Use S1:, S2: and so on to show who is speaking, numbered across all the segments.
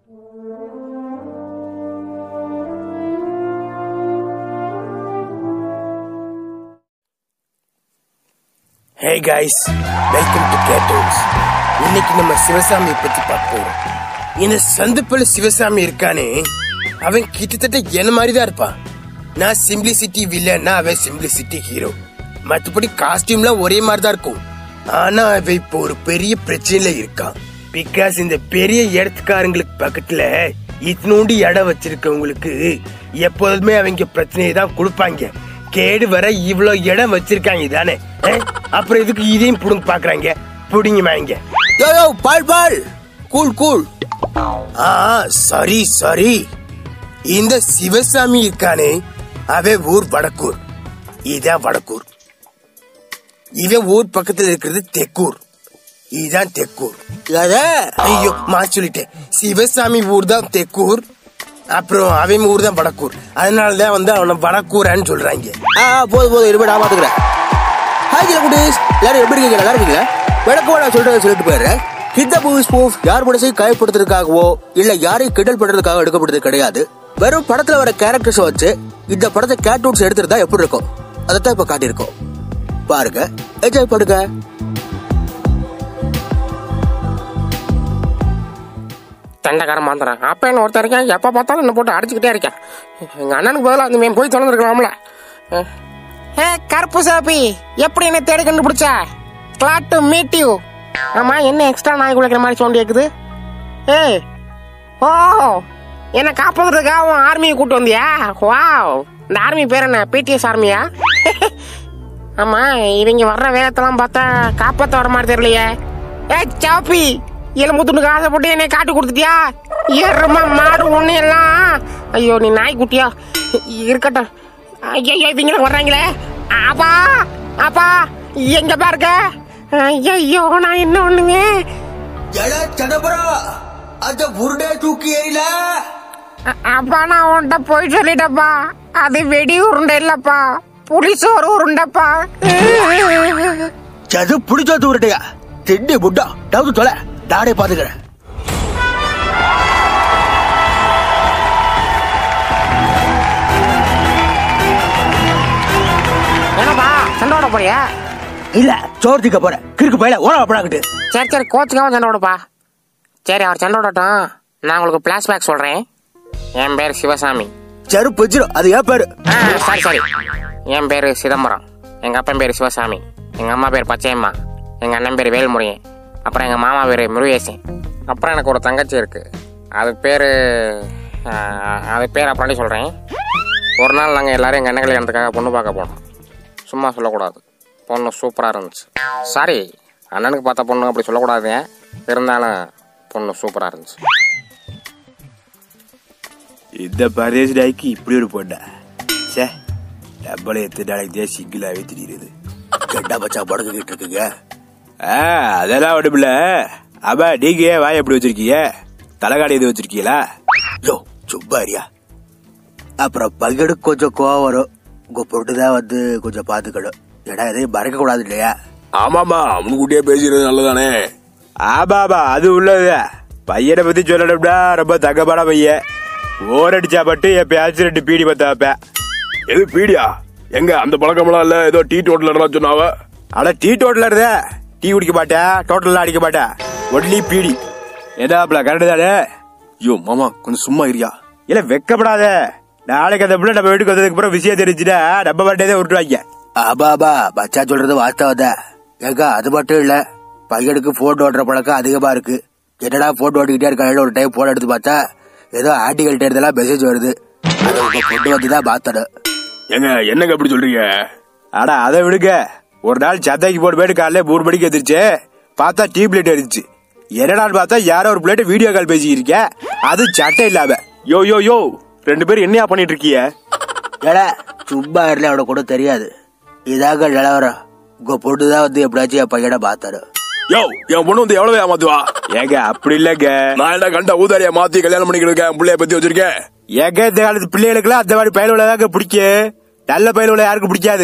S1: Hey guys welcome to கேட்டோஸ் இன்னைக்கு நம்ம சிவசாமியை பத்தி பார்க்க போறோம் இந்த சந்துப்பள்ள சிவசாமி இருக்கானே அவன் கிட்டத்தட்ட என்ன மாதிரி தான் இருப்பான் நான் சிம்பிளிசிட்டி வில்லன்னா அவன் சிம்பிளிசிட்டி ஹீரோ மத்தபடி காஸ்டியூம்லாம் ஒரே மாதிரி தான் இருக்கும் ஆனா அவன் இப்போ ஒரு பெரிய பிரச்சனையில இருக்கான் பிகாஸ் இந்த பெரிய இடத்துக்காரங்களுக்கு பக்கத்துல இத்தினோண்டு இடம் வச்சிருக்கவங்களுக்கு எப்போதுமே அவங்க பிரச்சனையை தான் கொடுப்பாங்க கேடு வர இவ்வளவு இடம் வச்சிருக்காங்க தானே அப்புறம் இதுக்கு இதையும் புடுங்க பாக்குறாங்க புடிங்க வாங்க யோ யோ பால் பால் கூல் கூல் ஆ சரி சரி இந்த சிவசாமி இருக்கானே அவன் ஊர் வடக்கூர் இதான் வடக்கூர் இவன் ஊர் பக்கத்துல இருக்கிறது தெக்கூர் இதுதான் தெக்கூர் ஐயோ மா சொல்லிட்டேன் சிவசாமி ஊர் தான் தெக்கூர் அப்புறம் அவன் ஊர் தான் வடக்கூர் அதனாலதான் வந்து அவனை வடக்கூரான்னு சொல்றாங்க
S2: ஆ போதும் போதும் இருப்பா நான் பாத்துக்கிறேன் ஹாய் கிலோ குட்டீஸ் எல்லாரும் எப்படி இருக்கீங்க நல்லா இருக்கீங்க விளக்கு நான் சொல்றதை சொல்லிட்டு போயிடுறேன் இந்த மூவி ஸ்பூஃப் யார் மனசையும் காயப்படுத்துறதுக்காகவோ இல்ல யாரையும் கிண்டல் பண்றதுக்காக எடுக்கப்படுறது கிடையாது வெறும் படத்துல வர கேரக்டர்ஸ் வச்சு இந்த படத்தை கேட்டூன்ஸ் எடுத்துருந்தா எப்படி இருக்கும் அதைத்தான் இப்ப காட்டியிருக்கோம் பாருங்க என்ஜாய் பண்ணுங்க
S3: தண்டக்காரன் மாந்துறேன் அப்ப என்ன ஒருத்தர் இருக்கேன் எப்ப பார்த்தாலும் என்ன போட்டு அடிச்சுக்கிட்டே இருக்கேன் எங்க அண்ணனுக்கு பதிலாக அந்த மேம் போய் திறந்துருக்கலாம்ல ஏ கருப்பு சாப்பி எப்படி என்ன தேடி கண்டுபிடிச்ச கிளாட் டு மீட் யூ ஆமா என்ன எக்ஸ்ட்ரா நாய் குளிக்கிற மாதிரி சவுண்ட் கேக்குது ஏய் ஓ என்ன காப்பாத்துறதுக்காக உன் ஆர்மியை கூட்டு வந்தியா வாவ் இந்த ஆர்மி பேர் என்ன பிடிஎஸ் ஆர்மியா ஆமா இவங்க வர்ற வேகத்தெல்லாம் பார்த்தா காப்பாத்த வர மாதிரி தெரியலையே ஏ சாப்பி எலும்புத்துணுக்கு ஆசைப்பட்டு என்னை காட்டி கொடுத்துட்டியா எருமா மாடு ஒண்ணு எல்லாம் ஐயோ நீ நாய் குட்டியா இருக்கட்டும் ஐயோ இவங்க வர்றாங்களே அப்பா அப்பா எங்க பாருங்க ஐயோ நான் என்ன ஒண்ணுங்க
S2: சடபரா அந்த உருடை தூக்கி எறில
S3: அப்பா நான் உன்கிட்ட போய் சொல்லிட்டப்பா அது வெடி உருண்டை இல்லப்பா புளிசோறு உருண்டைப்பா
S2: அது பிடிச்சது உருட்டையா திண்டி புட்டா டவுத்து தொலை நானே பாத்துக்கிறேன்
S3: என்னப்பா சண்டை விட போறியா
S2: இல்ல சோறு திக்க போறேன் கிறுக்கு பையில ஓட படாக்கிட்டு
S3: சரி சரி கோச்சுக்காம சண்டை விடுப்பா சரி அவர் சண்டை விடட்டும் நான் உங்களுக்கு பிளாஷ்பேக் சொல்றேன் என் பேர் சிவசாமி
S2: செருப்பு வச்சிரும் அது ஏன் பேரு
S3: ஆ, சரி சரி என் பேர் சிதம்பரம் எங்க அப்பன் பேர் சிவசாமி எங்க அம்மா பேர் பச்சையம்மா எங்க அண்ணன் பேர் வேல்முருகன் அப்புறம் எங்க மாமா பேர் முருகேசன் அப்புறம் எனக்கு ஒரு தங்கச்சி இருக்கு அது பேரு ஆ, அது பேர் அப்புறம் சொல்றேன் ஒரு நாள் நாங்கள் எல்லாரும் எங்கள் அண்ணன் கல்யாணத்துக்காக பொண்ணு பார்க்க போனோம் சும்மா சொல்லக்கூடாது பொண்ணு சூப்பராக இருந்துச்சு சாரி அண்ணனுக்கு பார்த்த பொண்ணு அப்படி சொல்லக்கூடாது இருந்தாலும் பொண்ணு சூப்பராக இருந்துச்சு
S1: இந்த பரதேசி நாய்க்கு இப்படி ஒரு பொண்ணா சே நம்மளே எத்தனை நாளைக்கு தான் சிங்கிளாவே தெரியுது
S2: கெட்டா பச்சா படுக்கிட்டு இருக்குங்க
S1: ஆ அதெல்லாம் ஒண்ணுமில்ல ஆமா நீங்க ஏன் வாய் எப்படி வச்சிருக்கீங்க தலைகாடி எது வச்சிருக்கீங்களா
S2: யோ சும்மாரியா அப்புறம் பங்கெடுக்க கொஞ்சம் கோவம் வரும் உங்க பொண்ணுதான் வந்து கொஞ்சம் பாத்துக்கணும் ஏன்னா எதையும் மறக்க கூடாது இல்லையா
S4: ஆமாமா முன்கூட்டியே பேசிக்கிறது நல்லதானே
S1: ஆமாமா அது உள்ளது பையனை பத்தி சொல்லணும்னா ரொம்ப தங்கமான பையன் ஓர் அடிச்சா மட்டும் என் பேச்சு ரெண்டு பீடி பத்த வைப்பேன்
S4: எது பீடியா எங்க அந்த பழக்கமெல்லாம் இல்ல ஏதோ டீ டோட்டல் சொன்னாவ
S1: ஆனா டீ டோட்டல் இருந்த டீ குடிக்க மாட்டேன் டோட்டல்லாம் அடிக்க மாட்டேன் ஒன்லி பீடி ஏதாப்ல கரெக்டு தானே
S4: ஐயோ மாமா கொஞ்சம் சும்மா இருயா
S1: இல்ல வெக்கப்படாத நாளைக்கு அந்த பிள்ளை நம்ம வீட்டுக்கு வந்ததுக்கு அப்புறம் விஷயம் தெரிஞ்சுன்னா நம்ம மட்டும் தான் விட்டுருவாங்க
S2: ஆபாபா பச்சா சொல்றது வாஸ்தவம் தான் ஏங்க அது மட்டும் இல்ல பையனுக்கு போன் ஓட்டுற பழக்கம் அதிகமா இருக்கு என்னடா போன் ஓட்டிக்கிட்டே இருக்காங்க ஒரு டைம் போன் எடுத்து பார்த்தா ஏதோ ஆர்டிகல் எடுத்தெல்லாம் மெசேஜ் வருது அதை உங்க பொண்ணு வந்து தான் மாத்தணும்
S4: எங்க என்னங்க அப்படி சொல்றீங்க
S1: ஆனா அதை விடுங்க ஒரு நாள் சந்தைக்கு போன போயிட்டு காலையில மூணு மணிக்கு எந்திரிச்சு பார்த்தா டீ பிளேட் இருந்துச்சு என்னடான்னு பார்த்தா யாரோ ஒரு பிளேட் வீடியோ கால் பேசிக்கிருக்க அது சட்டை இல்லாம
S4: யோ யோ யோ ரெண்டு பேரும் என்னையா பண்ணிட்டு இருக்கீங்க
S2: ஏடா சும்மா இருல அவனை கூட தெரியாது இதாங்க நிலவரம் உங்க பொண்ணு தான் வந்து எப்படியாச்சும் என் பையனை மாத்தணும்
S4: யோ என் பொண்ணு வந்து எவ்வளவு ஏமாத்துவா
S1: ஏங்க அப்படி இல்லைங்க
S4: நான் என்ன கண்ட ஊதாரியா மாத்தி கல்யாணம் பண்ணிக்கிட்டு இருக்கேன் பிள்ளைய பத்தி வச்சிருக்கேன்
S1: ஏங்க இந்த காலத்து பிள்ளைகளுக்குலாம் அந்த மாதிரி பயலுள்ள தாங்க பிடிக்கும் நல்ல பயலுள்ள யாருக்கும் பிடிக்காது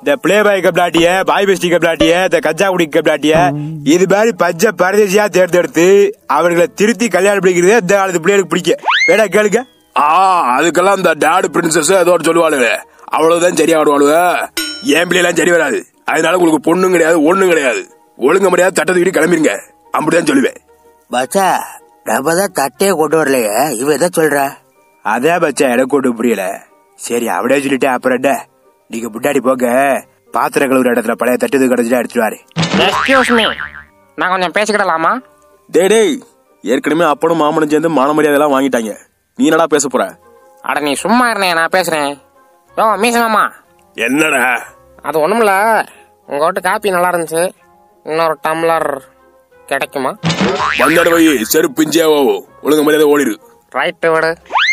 S5: இந்த பிளே பாய் கப்லாட்டிய பாய் பெஸ்டி கப்லாட்டிய இந்த கஜா குடி கப்லாட்டிய இது மாதிரி பச்சை பரதேசியா தேர்ந்தெடுத்து அவர்களை திருத்தி கல்யாணம் பிடிக்கிறதே இந்த காலத்து பிள்ளைகளுக்கு பிடிக்க வேடா கேளுங்க
S4: ஆ அதுக்கெல்லாம் இந்த டேடு பிரின்சஸ் ஏதோ ஒன்று சொல்லுவாளுங்க அவ்வளவுதான் சரியா ஆடுவாளுங்க என் பிள்ளைலாம் சரி வராது அதனால உங்களுக்கு பொண்ணும் கிடையாது ஒண்ணும் கிடையாது ஒழுங்க முடியாது தட்டத்துக்கிட்டு கிளம்பிருங்க அப்படிதான் சொல்லுவேன்
S2: பச்சா நம்ம தான் தட்டையே கொண்டு வரலையே இவ எதை சொல்ற
S5: அதே பச்சா எனக்கு ஒன்றும் புரியல சரி அப்படியே சொல்லிட்டு அப்புறம் என்ன நீங்க முன்னாடி போங்க பாத்திரம் கழுவுற இடத்துல பழைய தட்டு கிடைச்சிட்டு எடுத்துட்டு வாரு
S3: எக்ஸ்கியூஸ் மீ நான் கொஞ்சம் பேசிக்கிடலாமா
S6: டேய் டேய் ஏற்கனவே அப்பனும் மாமனும் சேர்ந்து மான மரியாதை எல்லாம் வாங்கிட்டாங்க நீ என்னடா பேச போற
S3: அட நீ சும்மா இருந்தே நான் பேசுறேன் யோ மீச மாமா
S4: என்னடா
S3: அது ஒண்ணுமில்ல உங்க வீட்டு காப்பி நல்லா இருந்துச்சு இன்னொரு டம்ளர் கிடைக்குமா
S4: வந்தாடு போய் செருப்பு இஞ்சியாவோ ஒழுங்க மரியாதை ஓடிடு
S3: ரைட்டு விடு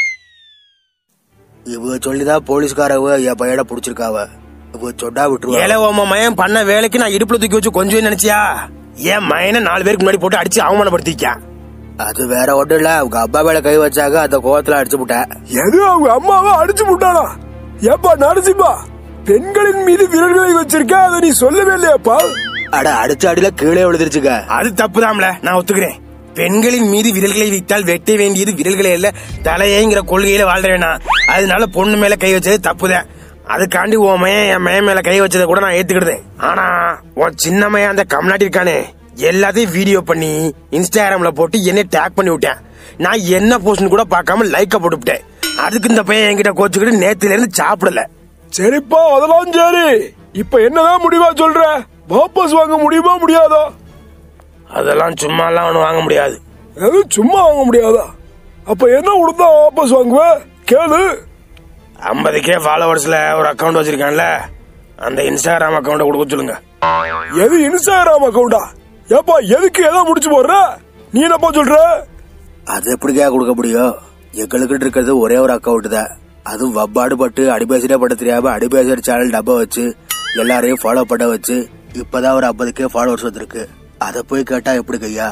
S2: இவ சொல்லிதான் போலீஸ்காரவ என் பையனை புடிச்சிருக்காவ இவ சொன்னா விட்டுருவா
S1: ஏல உன் மயன் பண்ண வேலைக்கு நான் இடுப்புல தூக்கி வச்சு கொஞ்சம் நினைச்சியா என் மயனை நாலு பேருக்கு முன்னாடி போட்டு அடிச்சு அவமானப்படுத்திக்கான்
S2: அது வேற ஒண்ணும் இல்ல அவங்க அப்பா மேல கை வச்சாங்க அந்த கோவத்துல அடிச்சு விட்டேன்
S4: எது அவங்க அம்மாவை அடிச்சு விட்டானா ஏப்பா நரசிம்பா பெண்களின் மீது விரல்களை வச்சிருக்க அதை நீ சொல்லவே இல்லையாப்பா
S2: அட அடிச்ச அடியில கீழே விழுந்துருச்சுங்க
S1: அது தப்புதாம்ல நான் ஒத்துக்கிறேன் பெண்களின் மீது விரல்களை வைத்தால் வெட்ட வேண்டியது விரல்களே இல்ல தலையேங்கிற கொள்கையில வாழ்றேனா அதனால பொண்ணு மேல கை வச்சது தப்புதான் அதுக்காண்டி உன் மயன் என் மயன் மேல கை வச்சதை கூட நான் ஏத்துக்கிட்டேன் ஆனா உன் சின்ன மயன் அந்த கம்நாட்டி இருக்கானே எல்லாத்தையும் வீடியோ பண்ணி இன்ஸ்டாகிராம்ல போட்டு என்னை டேக் பண்ணி விட்டேன் நான் என்ன போஸ்ட்னு கூட பார்க்காம லைக்க போட்டுவிட்டேன் அதுக்கு இந்த பையன் என்கிட்ட கோச்சுக்கிட்டு நேத்துல இருந்து சாப்பிடல
S4: சரிப்பா அதெல்லாம் சரி இப்ப என்னதான் முடிவா சொல்ற வாபஸ் வாங்க முடியுமா முடியாதா
S1: அதெல்லாம் சும்மா எல்லாம் ஒண்ணு வாங்க முடியாது
S4: அது சும்மா வாங்க முடியாதா அப்ப என்ன கொடுத்தா வாபஸ் வாங்குவ கேளு
S1: ஐம்பது கே ஃபாலோவர்ஸ்ல ஒரு அக்கவுண்ட் வச்சிருக்கான்ல அந்த இன்ஸ்டாகிராம் அக்கவுண்ட கொடுக்க சொல்லுங்க
S4: எது இன்ஸ்டாகிராம் அக்கௌண்டா ஏப்பா எதுக்கு எதை முடிச்சு போடுற நீ என்னப்பா சொல்ற
S2: அது எப்படிக்கா கொடுக்க முடியும் எங்களுக்கு இருக்கிறது ஒரே ஒரு அக்கவுண்ட் தான் அதுவும் வப்பாடு பட்டு அடிபேசிட்டே பட தெரியாம அடிபேசர் சேனல் டப்பா வச்சு எல்லாரையும் ஃபாலோ பண்ண வச்சு இப்பதான் ஒரு ஐம்பது கே ஃபாலோவர்ஸ் வந்திருக்கு அதை போய் கேட்டா எப்படி கையா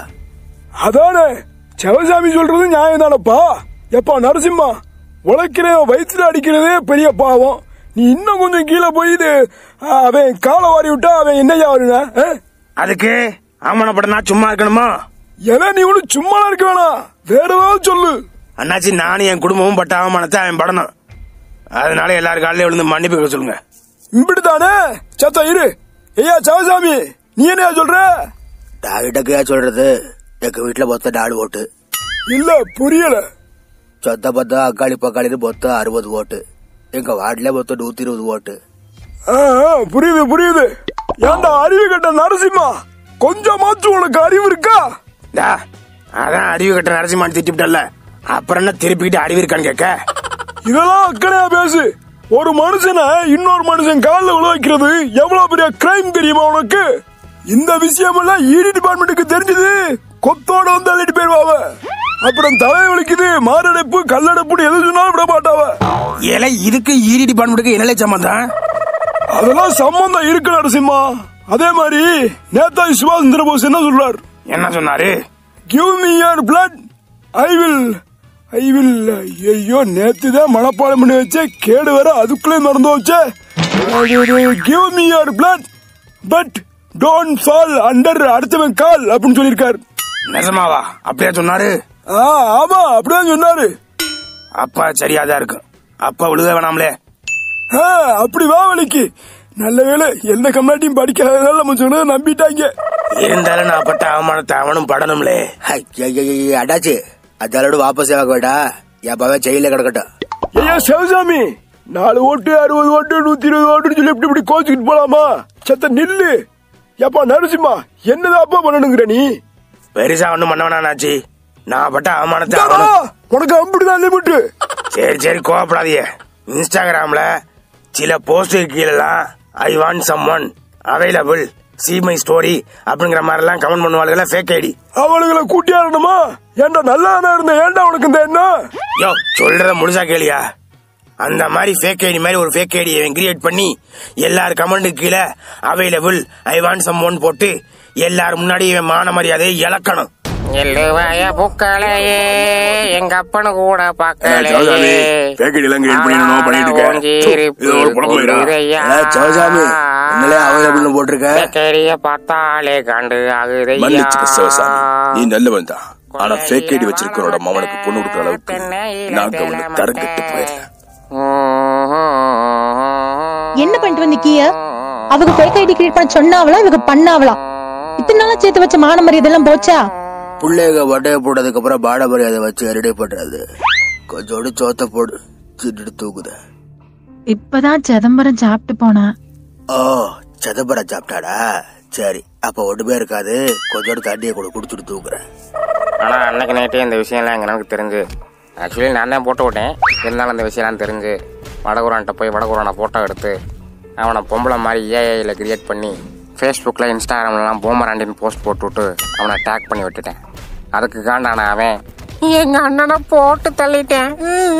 S4: அதானே சிவசாமி சொல்றது நியாயம் தானப்பா எப்பா நரசிம்மா உழைக்கிற வயிற்றுல அடிக்கிறதே பெரிய பாவம் நீ இன்னும் கொஞ்சம் கீழே போய் இது ஆ, அவன் காலை வாரி விட்டா அவன் என்னையா வருங்க
S1: அதுக்கு ஆமணப்பட நான் சும்மா இருக்கணுமா
S4: எதை நீ ஒண்ணு சும்மா இருக்க வேணாம் வேற ஏதாவது சொல்லு
S1: அண்ணாச்சி நானும் என் குடும்பமும் பட்ட அவமானத்தை அவன் படணும் அதனால எல்லாரும் காலையில விழுந்து மன்னிப்பு கேட்க சொல்லுங்க
S4: இப்படித்தானே சத்தா இரு ஐயா சிவசாமி நீ என்னையா சொல்ற
S2: டாகிட்ட கையா சொல்றது எங்க வீட்டுல மொத்த நாலு ஓட்டு
S4: இல்ல புரியல
S2: சொத்த பத்தம் அக்காளி பக்காளின்னு மொத்தம் அறுபது ஓட்டு எங்க வார்டுல மொத்தம் நூத்தி இருபது ஓட்டு
S4: ஆ, ஆ, புரியுது புரியுது ஏன்டா அறிவு கட்ட நரசிம்மா கொஞ்சமாச்சும் உனக்கு அறிவு இருக்கா
S1: டா, அதான் அறிவு கட்ட நரசிம்மான் திட்டிவிட்டல அப்புறம் என்ன திருப்பிக்கிட்டு அறிவு இருக்கான்னு கேட்க
S4: இதெல்லாம் அக்கறையா பேசு ஒரு மனுஷனை இன்னொரு மனுஷன் காலில் விழ வைக்கிறது எவ்வளவு பெரிய கிரைம் தெரியுமா உனக்கு இந்த விஷயம் எல்லாம் இடி டிபார்ட்மெண்ட்டுக்கு தெரிஞ்சது கொத்தோட வந்து அள்ளிட்டு போயிருவாவ அப்புறம் தலை வலிக்குது மாரடைப்பு கல்லடைப்புன்னு எது சொன்னாலும் விட மாட்டாவ
S1: ஏல இதுக்கு ஈரி டிபார்ட்மெண்ட்டுக்கு என்ன சம்பந்தம்
S4: அதெல்லாம் சம்பந்தம் இருக்கு நரசிம்மா அதே மாதிரி நேதாஜி சுபாஷ் சந்திர போஸ் என்ன சொல்றார்
S1: என்ன சொன்னாரு
S4: give me your blood I will I will ஐயோ நேத்து தான் மனப்பாடம் பண்ணி வச்சே கேடு வேற அதுக்குள்ளே மறந்து வச்சே give me your blood but don't fall under அடுத்தவன் கால் அப்படின்னு சொல்லியிருக்காரு
S1: நிஜமாவா அப்படியா சொன்னாரு
S4: ஆ ஆமா அப்படிதான் சொன்னாரு
S1: அப்பா சரியாதான் இருக்கும் அப்பா விழுத வேணாம்லே
S4: ஆ, அப்படி வா வலிக்கு நல்ல வேளை எந்த கம்னாட்டியும் படிக்காததால நம்ம சொன்னதை நம்பிட்டாங்க
S1: இருந்தாலும் நான் பட்ட அவமானத்தை அவனும் படணும்லே
S2: ஹை, ஐ, ஐ, ஐ, அடாச்சி அதோட வாபஸ் ஆக வேண்டா எப்பாவே ஜெயில கிடக்கட்டும்
S4: ஐயா சிவசாமி நாலு ஓட்டு அறுபது ஓட்டு நூத்தி இருபது ஓட்டுன்னு சொல்லி இப்படி இப்படி கோச்சுக்கிட்டு போலாமா சத்த நில்லு ஏப்பா நரசிம்மா என்னதாப்பா பண்ணணுங்கிற நீ
S1: பெருசா ஒண்ணும் பண்ண வேணாச்சு நான் பட்ட அவமானத்தை
S4: தாடா,
S1: அவனும்
S4: உனக்கு அப்படிதான் லிமிட்
S1: சரி சரி கோவப்படாதீங்க இன்ஸ்டாகிராம்ல சில போஸ்ட் கீழெல்லாம் I want someone available see my story அப்படிங்கிற மாதிரி எல்லாம் கமெண்ட் பண்ணுவாளுங்கள ஃபேக் ஐடி
S4: அவளுகளை கூட்டியாரணுமா ஏன்டா நல்லா இருந்த ஏன்டா உனக்கு இந்த என்ன
S1: யோ சொல்றத முழுசா கேளியா அந்த மாதிரி ஃபேக் ஐடி மாதிரி ஒரு ஃபேக் ஐடி கிரியேட் பண்ணி எல்லார் கமெண்ட்டுக்கு கீழே available I want someone போட்டு எல்லார் முன்னாடி இவன் மான மரியாதையை இழக்கணும்
S3: எல்லுவாய புக்களையே எங்க அப்பனு கூட
S4: சௌதாமி, fake ID எல்லாம் create பண்ணி என்னமோ பண்ணிட்டு இருக்க. சு, இது ஒரு குழப்பம் இல்லடா.
S2: ஏ, சௌதாமி, என்னலே அவைலபிள்னு போட்டிருக்க
S3: கேரிய பார்த்தாலே காண்டு ஆகுதையா
S6: மன்னிச்சுக்க சிவசாமி நீ நல்லவன் தான் ஆனா ஃபேக் ஐடி வச்சிருக்கிறோட மவனுக்கு பொண்ணு கொடுக்குற அளவுக்கு நாங்க ஒண்ணு தரங்கட்டு போயிடல
S7: என்ன பண்ணிட்டு வந்து கீய அவங்க ஃபேக் ஐடி கிரியேட் பண்ண சொன்னாவளா இவங்க பண்ணாவலாம் இத்தனை நாளா சேர்த்து வச்ச மான மரியாதை எல்லாம் போச்சா
S2: பிள்ளைங்க வட்டைய போட்டதுக்கு அப்புறம் பாட மரியாதை வச்சு ரெடி பண்றது கொஞ்சோடு சோத்த போடு சிட்டு தூக்குத
S7: இப்பதான் சிதம்பரம் சாப்பிட்டு போனா
S2: ஓ சிதம்பரம் சாப்பிட்டாடா சரி அப்ப ஒண்ணுமே இருக்காது கொஞ்சோடு தண்ணியை கூட குடிச்சிட்டு தூக்குறேன்
S3: ஆனா அன்னைக்கு நைட்டே இந்த விஷயம்லாம் எங்க எனக்கு தெரிஞ்சு ஆக்சுவலி நான் தான் போட்டு விட்டேன் இருந்தாலும் இந்த விஷயம்லாம் தெரிஞ்சு வடகுரான்ட்ட போய் வடகுரானை ஃபோட்டோ எடுத்து அவனை பொம்பளை மாதிரி ஏஐயில் கிரியேட் பண்ணி ஃபேஸ்புக்கில் இன்ஸ்டாகிராம்லாம் பூமராண்டின்னு போஸ்ட் போட்டு விட்டு அவனை டேக் பண்ணி விட்டுட்டேன் அதுக்கு காண்டான அவன் எங்க அண்ணனை போட்டு தள்ளிட்டேன்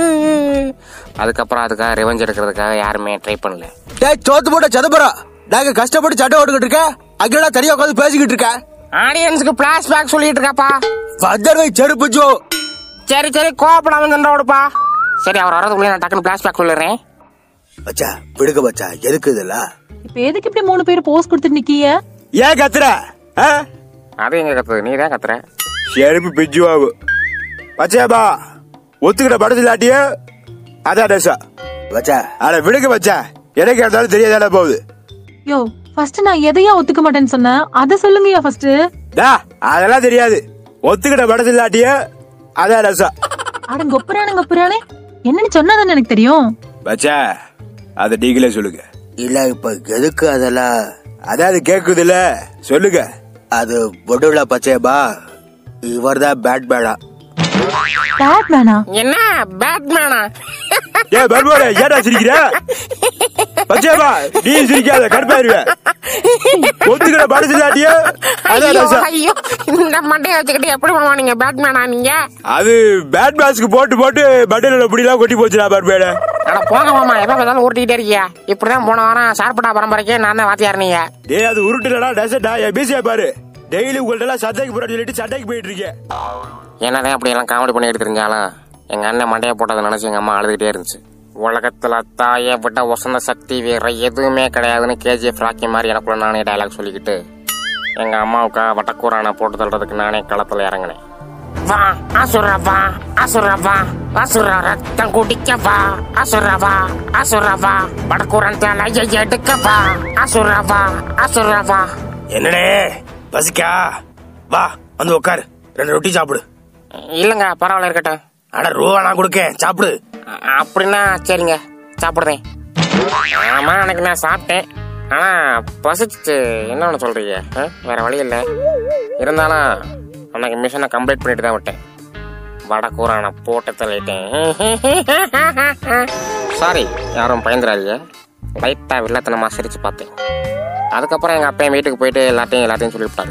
S3: அதுக்கப்புறம் அதுக்காக ரிவெஞ்ச் எடுக்கிறதுக்காக யாருமே ட்ரை பண்ணல
S2: டேய் சோத்து போட்ட சிதம்பரம் நாங்க கஷ்டப்பட்டு சட்டை ஓட்டுக்கிட்டு இருக்க அங்கெல்லாம் தனியா உட்காந்து பேசிக்கிட்டு இருக்க
S3: ஆடியன்ஸுக்கு பிளாஷ்பேக் சொல்லிட்டு இருக்காப்பா
S2: வந்தர்வை செருப்பு ஜோ
S3: சரி சரி கோவப்படாம சண்டை விடுப்பா சரி அவர் வரதுக்குள்ளே நான் டக்குன்னு பிளாஷ்பேக் சொல்லிடுறேன்
S2: மச்சா விடுங்க மச்சா எதுக்கு இதெல்லாம்
S7: இப்ப எதுக்கு இப்படி மூணு பேர் போஸ்ட் கொடுத்துட்டு நிக்கிய
S5: ஏன் கத்துற ஆ?
S3: அது எங்க கத்துது நீ தான் கத்துற
S5: செருப்பு பிஞ்சு ஆகும் பச்சையாபா ஒத்துக்கிட்ட படத்து இல்லாட்டிய அதான் டேசா
S2: மச்சா
S5: அட விடுங்க மச்சா எனக்கு இருந்தாலும் தெரியாதான போகுது
S7: யோ ஃபர்ஸ்ட் நான் எதையா ஒத்துக்க மாட்டேன்னு சொன்னேன் அத சொல்லுங்கயா ஃபர்ஸ்ட்
S5: டா அதெல்லாம் தெரியாது ஒத்துக்கிட்ட படத்து இல்லாட்டிய அதான் டேசா
S7: அட கொப்புறானே கொப்புறானே என்னன்னு சொன்னாதானே எனக்கு தெரியும்
S5: மச்சா அதை நீங்களே சொல்லுங்க
S2: இல்ல இப்ப எதுக்கு அதெல்லாம்
S5: அதான் அது கேக்குதுல்ல சொல்லுங்க
S2: அது பொடுல பச்சையபா இவர்தான் பேட் பேடா
S7: பேட் மேனா
S3: என்ன பேட்மேனா
S5: ஏ பர்பாட ஏடா சிரிக்கிற பச்சையாபா நீ சிரிக்காத கடுப்பாயிருவ ஒத்துக்கிட்ட படத்து இல்லாட்டிய அதான்
S3: ஐயோ
S5: டேசா
S3: ஐயோ இந்த மண்டையை வச்சுக்கிட்டு எப்படி மாமா நீங்க பேட்மேனா நீங்க
S5: அது பேட் மாஸ்க்கு போட்டு போட்டு பட்டனோட புடிலாம் கொட்டி போச்சுடா பர்பேட
S3: ஆனா போங்க மாமா எப்ப பார்த்தாலும் ஊட்டிக்கிட்டே இருக்கியா இப்படிதான் போன வாரம் சார்பட்டா பரம்பரைக்கே நான் தான் வாத்தியார் நீங்க
S5: டேய் அது உருட்டுலடா டெசர்ட்டா என் பிசியா பாரு டெய்லி உங்கள்ட்ட எல்லாம் சட்டைக்கு போட சொல்லிட்டு சட்டைக்கு போயிட்டு இருக்கேன்
S3: என்னதான் அப்படி எல்லாம் காமெடி பண்ணிட்டு தெரிஞ்சாலும் எங்க அண்ணன் மண்டையை போட்டதை நினைச்சு எங்க அம்மா அழுதுகிட்டே இருந்துச்சு உலகத்துல தாயை விட்ட வசந்த சக்தி வேற எதுவுமே கிடையாதுன்னு கேஜிஎஃப் ராக்கி மாதிரி எனக்குள்ள நானே டயலாக் சொல்லிக்கிட்டு எங்க அம்மாவுக்காக வட்டக்கூரான போட்டு தள்ளுறதுக்கு நானே களத்துல இறங்கினேன் வா அசுர வா அசுர வா அசுர ரத்தம் குடிக்க வா அசுர வா அசுர வா வடக்கூரன் தலையை எடுக்க வா அசுர வா அசுர வா
S1: என்னடே பசிக்கா வா வந்து உட்காரு ரெண்டு ரொட்டி சாப்பிடு
S3: இல்லங்க பரவாயில்ல இருக்கட்டும்
S1: அட ரூபா நான் கொடுக்கேன் சாப்பிடு
S3: அ- அப்படின்னா சரிங்க சாப்பிடுறேன் ஆமா அன்னைக்கு நான் சாப்பிட்டேன் ஆனா பசிச்சு என்ன ஒன்று சொல்றீங்க ஆ? வேற வழி இல்லை இருந்தாலும் அன்னைக்கு மிஷனை கம்ப்ளீட் பண்ணிட்டு தான் விட்டேன் வடக்கூரான போட்டு தள்ளிட்டேன் சாரி யாரும் பயந்துடாதீங்க லைட்டா வில்லத்தனமா சிரிச்சு பார்த்தேன் அதுக்கப்புறம் எங்க அப்பா வீட்டுக்கு போயிட்டு எல்லாத்தையும் எல்லாத்தையும் சொல்லிவிட்டாரு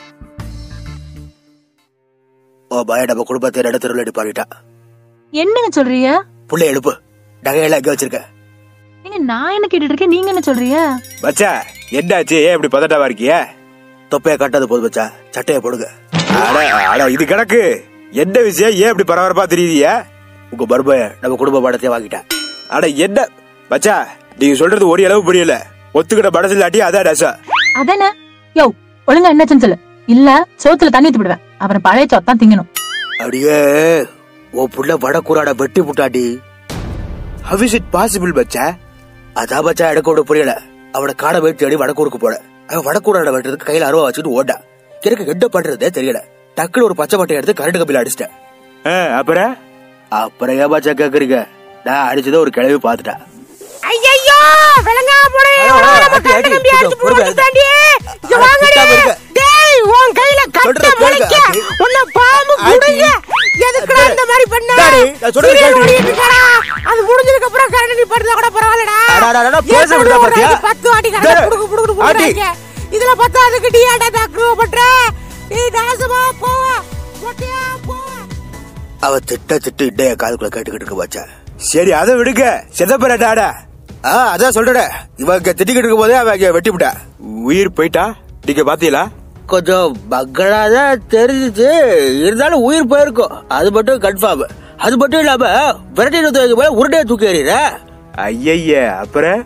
S2: ஓ பய நம்ம குடும்பத்தை இடத்துல எடுப்பாடிட்டா
S7: என்னங்க சொல்றீங்க
S2: புள்ளை எழுப்பு நகையெல்லாம் எங்க வச்சிருக்க
S7: ஏங்க நான் என்ன கேட்டுட்டு இருக்கேன் நீங்க என்ன சொல்றீங்க
S5: மச்சா என்னாச்சு ஏன் இப்படி பதட்டமா இருக்கிய
S2: தொப்பைய கட்டது போது மச்சா சட்டையை போடுங்க
S5: அட அட இது கணக்கு என்ன விஷயம் ஏன் இப்படி பரபரப்பா தெரியுதிய
S2: உங்க பர்பய நம்ம குடும்ப படத்தையே வாங்கிட்டா
S5: அட என்ன மச்சா நீங்க சொல்றது ஒரு அளவு புரியல ஒத்துக்கிட்ட படத்துல இல்லாட்டி அதான் டேசா
S7: அதானே யோ ஒழுங்கா என்னாச்சுன்னு சொல்லு இல்ல சோத்துல தண்ணி ஊத்தி விடுவேன் அப்புறம் பழைய சோத்தான் திங்கணும்
S2: அப்படியே உன் புள்ள வடக்கூறாட வெட்டி புட்டாடி
S5: ஹவ் இஸ் இட் பாசிபிள் மச்சா
S2: அதான் மச்சா எனக்கு ஒண்ணு புரியல அவனை காடை வெட்டி அடி வடக்கூருக்கு போல அவன் வடக்கூறாட வெட்டுறதுக்கு கையில அருவா வச்சுட்டு ஓட்டா எனக்கு என்ன பண்றதே தெரியல டக்குனு ஒரு பச்சை பட்டை எடுத்து கரண்ட் கம்பியில அடிச்சிட்டேன்
S5: ஆ, அப்புறம்
S2: அப்புறம் ஏன் மச்சா கேக்குறீங்க நான் அடிச்சதை ஒரு கிழவி பாத்துட்டா
S3: ஐயோ விளங்கா போனே
S2: அடி, அடி, கொஞ்சம் பொறுமை இரு. அட, திட்டாம இருக்க.
S3: டேய் உன் கையில
S2: சொல்றத கேளுங்க, அடி.
S3: உன்ன பாம்பு
S2: புடுங்க.
S3: எதுக்குடா இந்த மாதிரி பண்ண
S2: டாடி, நான் சொல்றத
S3: சீரியல்
S2: கேளு.
S3: ஓடிட்டு இருக்கடா. அது முடிஞ்சதுக்கு அப்புறம் கரண்ட் நீ படுத்தா கூட பரவாயில்லடா
S2: அட, அட, அட, பேச
S3: ஏன்
S2: விடுதா
S3: ஒரு
S2: பாத்தியா?
S3: நாளைக்கு பத்து வாட்டி
S2: டேய்,
S3: கரண்ட் புடுக்கு புடுக்கு
S2: ஆண்டி.
S3: புடுக்குறாங்க இதுல பத்து அதுக்கு நீ ஏன்டா தக்குவ பண்ற நீ நாசமா போவ மொட்டையா போவ
S2: அவ திட்ட திட்டு இடைய காதுக்குள்ள கேட்டுக்கிட்டு இருக்க மச்சா
S5: சரி அதை விடுங்க சிதம்பரட்டாடா
S2: ஆ அதான் சொல்றேன் இவன் இங்க திட்டிக்கிட்டு இருக்கும் போதே அவன் இங்க வெட்டி விட்டா
S5: உயிர் போயிட்டா நீங்க பாத்தீங்களா
S2: கொஞ்சம் பக்கடாதான் தெரிஞ்சிச்சு இருந்தாலும் உயிர் போயிருக்கும் அது மட்டும் கன்ஃபார்ம் அது மட்டும் இல்லாம விரட்டி தூக்கி போல உருண்டையை தூக்கி எறிற
S5: ஐயய்ய அப்புறம்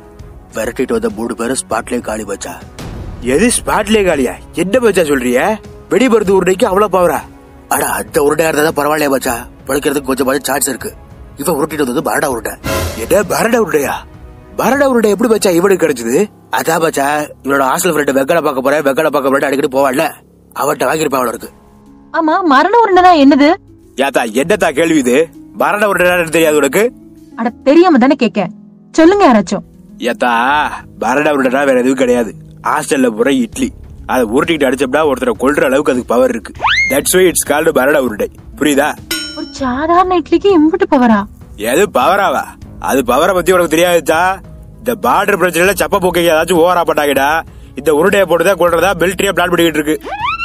S2: விரட்டிட்டு வந்த மூணு பேரும் ஸ்பாட்லயே காலி வச்சா
S5: எது ஸ்பாட்லே காலியா என்ன பச்சா சொல்றிய வெடிபருத்து உருளைக்கு அவ்வளவு பவரா
S2: அட அந்த உருண்டையா இருந்தா பரவாயில்லையா மச்சா பிழைக்கிறதுக்கு கொஞ்சம் சான்ஸ் இருக்கு இவன் உருட்டிட்டு வந்தது பரடா உருண்டை
S5: என்ன பரட உருண்டையா பரட உருண்டை எப்படி பச்சா இவனுக்கு கிடைச்சது
S2: அதான் மச்சா இவனோட ஹாஸ்டல் ஃப்ரெண்ட் வெக்கடை பார்க்க போறேன் வெக்கடை பார்க்க போறேன் அடிக்கடி போவான்ல அவன்கிட்ட வாங்கியிருப்பான் அவள இருக்கு
S7: ஆமா மரண உருண்டைனா என்னது
S5: ஏத்தா என்னத்தா கேள்வி இது பரட உருண்டை தெரியாது உனக்கு
S7: அட தெரியாம தானே கேக்க சொல்லுங்க யாராச்சும்
S5: ஏத்தா பரட உருண்டை வேற எதுவும் கிடையாது ஹாஸ்டல்ல போற இட்லி அதை உருட்டிட்டு அடிச்சப்படா ஒருத்தரை கொல்ற அளவுக்கு அதுக்கு பவர் இருக்கு தட்ஸ் வை இட்ஸ் கால்டு பரட உருண்டை புரியுதா
S7: ஒரு சாதாரண இட்லிக்கு இம்புட்டு பவரா
S5: எது பவராவா அது பவரை பத்தி உனக்கு தெரியாதுச்சா இந்த பார்டர் பிரச்சனைல சப்ப போக்கைக்கு ஏதாச்சும் ஓவரா பட்டாங்கடா இந்த உருண்டையை போட்டுதான் கொள்றதா பெல்ட்ரியா பிளான் பண்ணிக்கிட்டு இருக்கு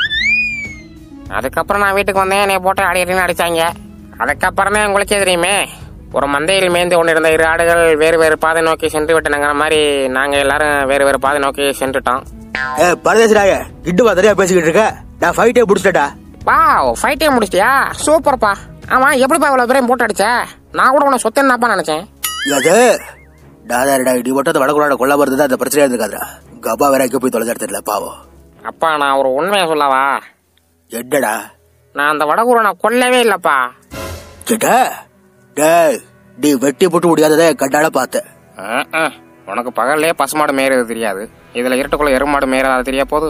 S3: அதுக்கப்புறம் நான் வீட்டுக்கு வந்தேன் என்னை போட்டு அடிக்கிறேன்னு அடிச்சாங்க அதுக்கப்புறம் தான் உங்களுக்கே தெரியுமே ஒரு மந்தையில் மேய்ந்து கொண்டிருந்த இரு ஆடுகள் வேறு வேறு பாதை நோக்கி சென்று விட்டனங்கிற மாதிரி நாங்க எல்லாரும் வேறு வேறு பாதை நோக்கி சென்றுட்டோம்
S2: ஏ பரதேசராய கிட்டுவா தெரியா பேசிக்கிட்டு இருக்க நான் ஃபைட்டே பிடிச்சிட்டா
S3: வா ஃபைட்டே முடிச்சிட்டியா சூப்பர்ப்பா ஆமா எப்படிப்பா இவ்வளவு பேரையும் போட்டு அடிச்ச நான் கூட உன சொத்து என்னப்பா நினைச்சேன்
S2: அது டாதாரிடா இடி மட்டும் அந்த வடகுறாட கொல்ல வருது அந்த பிரச்சனையா இருக்காதுடா உங்க அப்பா வேற எங்க போய் தொலைஞ்சாரு தெரியல பாவம்
S3: அப்பா நான் ஒரு உண்மையை சொல்லவா
S2: என்னடா
S3: நான் அந்த வடகூரை நான் கொல்லவே இல்லப்பா
S2: கேட்டா டேய் நீ வெட்டி போட்டு முடியாததை கண்ணால பார்த்தேன்
S3: அஹ், அஹ். உனக்கு பகல்லே பசுமாடு மேயறது தெரியாது இதுல இருட்டுக்குள்ள எருமாடு மேயறது தெரிய போகுது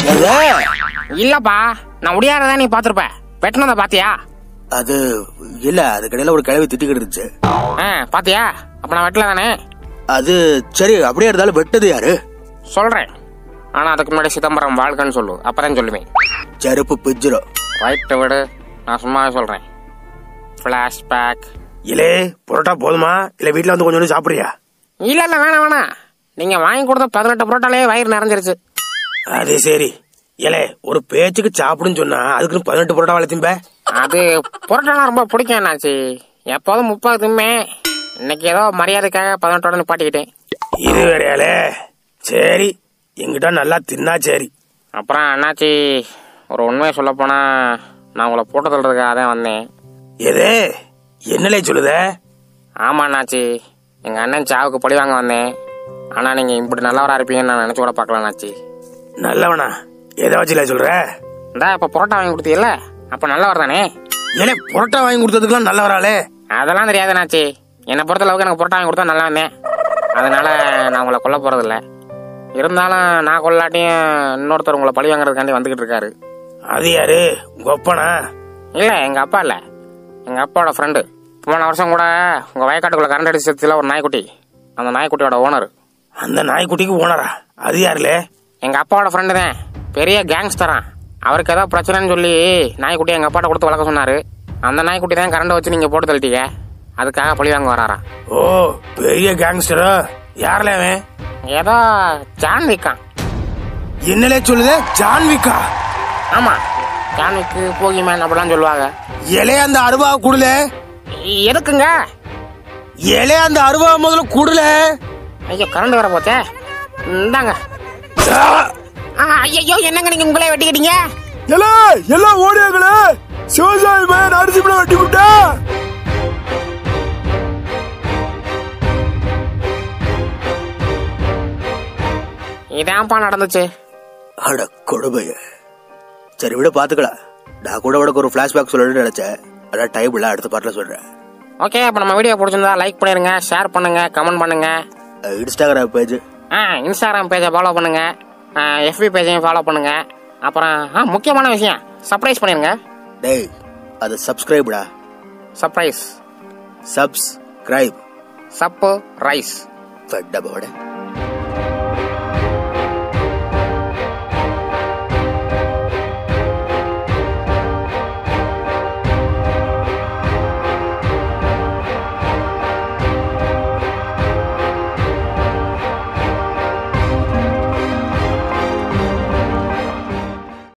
S2: எது?
S3: இல்லப்பா நான் முடியாததா நீ பாத்திருப்ப வெட்டினத பாத்தியா
S2: அது இல்ல அது கடையில ஒரு கிழவி திட்டிக்கிட்டு இருந்துச்சு
S3: ஆ பாத்தியா அப்ப நான் வெட்டல தானே
S2: அது சரி அப்படியே இருந்தாலும் வெட்டது யாரு
S3: சொல்றேன் ஆனா அதுக்கு முன்னாடி சிதம்பரம் வாழ்க்கன்னு சொல்லு அப்பதான் சொல்லுவேன்
S2: செருப்பு பிஞ்சிரும்
S3: ரைட்டு விடு நான் சும்மாவே சொல்றேன் ஃபிளாஷ்பேக்
S5: இலே புரோட்டா போதுமா இல்ல வீட்டுல வந்து கொஞ்சம் கொஞ்சம் சாப்பிடுறியா
S3: இல்ல இல்ல வேணாம் வேணாம் நீங்க வாங்கி கொடுத்த பதினெட்டு புரோட்டாலே வயிறு நிறைஞ்சிருச்சு
S5: அது சரி இலே ஒரு பேச்சுக்கு சாப்பிடுன்னு சொன்னா அதுக்குன்னு பதினெட்டு புரோட்டா வளர்த்திம்ப
S3: அது புரோட்டாலாம் ரொம்ப பிடிக்கும் என்னாச்சு எப்போதும் முப்பது திம்மே இன்னைக்கு ஏதோ மரியாதைக்காக பதினெட்டோட நிப்பாட்டிக்கிட்டேன்
S5: இது வேறையாலே சரி எங்கிட்ட நல்லா தின்னா சரி
S3: அப்புறம் அண்ணாச்சி ஒரு உண்மையை சொல்ல போனா நான் உங்களை போட்டு தள்ளுறதுக்காக தான் வந்தேன்
S5: எது என்னலே சொல்லுத
S3: ஆமா அண்ணாச்சி எங்க அண்ணன் சாவுக்கு பழி வாங்க வந்தேன் ஆனா நீங்க இப்படி நல்லவரா இருப்பீங்கன்னு நான் நினைச்சு கூட பார்க்கல அண்ணாச்சி
S5: நல்லவனா எதை வச்சுல சொல்ற
S3: இந்தா இப்ப புரோட்டா வாங்கி கொடுத்தீங்கல்ல அப்ப நல்லவர் தானே
S5: ஏலே புரோட்டா வாங்கி கொடுத்ததுக்கெல்லாம் நல்லவராளே
S3: அதெல்லாம் தெரியாது அண்ணாச்சி என்னை பொறுத்த அளவுக்கு எனக்கு புரோட்டா வாங்கி கொடுத்தா நல்லா வந்தேன் அதனால நான் உங்களை கொல்ல போறது இல்ல இருந்தாலும் நான் கொல்லாட்டியும் இன்னொருத்தர் உங்களை பழி வாங்குறதுக்காண்டி வந்துகிட்டு இருக்காரு
S5: அது யாரு உங்க அப்பனா
S3: இல்ல எங்க அப்பா இல்ல எங்க அப்பாவோட ஃப்ரெண்டு போன வருஷம் கூட உங்க வயக்காட்டுக்குள்ள கரண்ட் அடிச்சு செத்துல ஒரு நாய்க்குட்டி அந்த நாய்க்குட்டியோட ஓனர்
S5: அந்த நாய்க்குட்டிக்கு ஓனரா அது யாருலே
S3: எங்க அப்பாவோட ஃப்ரெண்டு தான் பெரிய கேங்ஸ்டரான் அவருக்கு ஏதோ பிரச்சனைன்னு சொல்லி நாய்க்குட்டி எங்க அப்பாட்ட கொடுத்து வளர்க்க சொன்னாரு அந்த நாய்க்குட்டி தான் கரண்ட் வச்சு நீங்க போட்டு தள்ளிட்டீங்க அதுக்காக பழி வாங்க வராராம்
S5: ஓ பெரிய கேங்ஸ்டரா யாருல அவன்
S3: ஏதோ ஜான் விக்கான்
S5: என்னலே சொல்லுத ஜான்விக்கா
S3: ஆமா ஜான்விக்கு போகிமேன் அப்படிலாம் சொல்லுவாங்க
S5: இலே அந்த அருவா குடுல
S3: எதுக்குங்க
S5: இலே அந்த அருவா முதல்ல குடுல
S3: ஐயோ கரண்ட் வர போச்சே இந்தாங்க ஐயோ என்னங்க நீங்க உங்களே வெட்டிக்கிட்டீங்க
S4: எல எல்லாம் ஓடியாங்களே சிவசாமி பையன் அரிசி படம் வெட்டி விட்டா
S3: இதான்ப்பா நடந்துச்சு
S2: அட கொடுமைய சரி விட பாத்துக்கலாம் நான் கூட உனக்கு ஒரு பிளாஷ்பேக் சொல்லணும்னு நினைச்சேன் ஆனா டைம் இல்ல அடுத்த பாட்டில் சொல்றேன்
S3: ஓகே அப்ப நம்ம வீடியோ பிடிச்சிருந்தா லைக் பண்ணிருங்க ஷேர் பண்ணுங்க கமெண்ட் பண்ணுங்க
S2: அஹ் இன்ஸ்டாகிராம் பேஜ்
S3: ஆ இன்ஸ்டாகிராம் பேஜை ஃபாலோ பண்ணுங்க எஃபி பேஜையும் ஃபாலோ பண்ணுங்க அப்புறம் ஆ முக்கியமான விஷயம் சர்ப்ரைஸ் பண்ணிருங்க
S2: டேய் அது சப்ஸ்கிரைப்டா
S3: சர்ப்ரைஸ்
S2: சப்ஸ்கிரைப்
S3: சப்பு ரைஸ்
S2: ஃபெட்டபோட